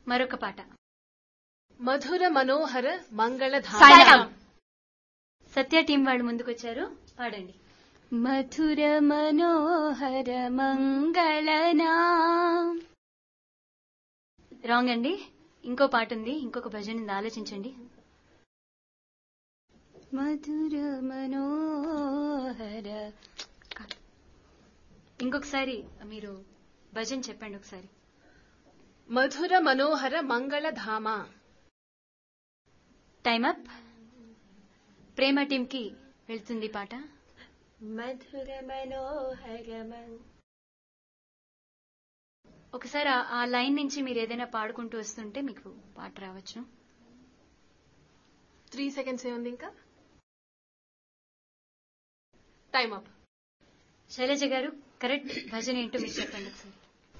మరొక పాట మధుర మనోహర మంగళధామ సాయిరామ్. సత్య టీం వాళ్ళు ముందుకొచ్చారు పాడండి మధుర మనోహర మంగళనా రాంగ్ అండి ఇంకో పాట ఉంది ఇంకొక భజన ఉంది ఆలోచించండి మధుర మనోహర కాదు. ఇంకొకసారి మీరు భజన చెప్పండి ఒకసారి మధుర మనోహర మంగళధామ టైం అప్ ప్రేమ టీం కి వెళ్తుంది పాట మధుర మనోహర ఒకసారి ఆ- ఆ లైన్ నుంచి మీరు ఏదైనా పాడుకుంటూ వస్తుంటే మీకు పాట రావచ్చు త్రీ సెకండ్స్ ఏముంది ఇంకా టైం అప్ శైలజ గారు కరెక్ట్ భజన ఏంటో మీరు చెప్పండి ఒకసారి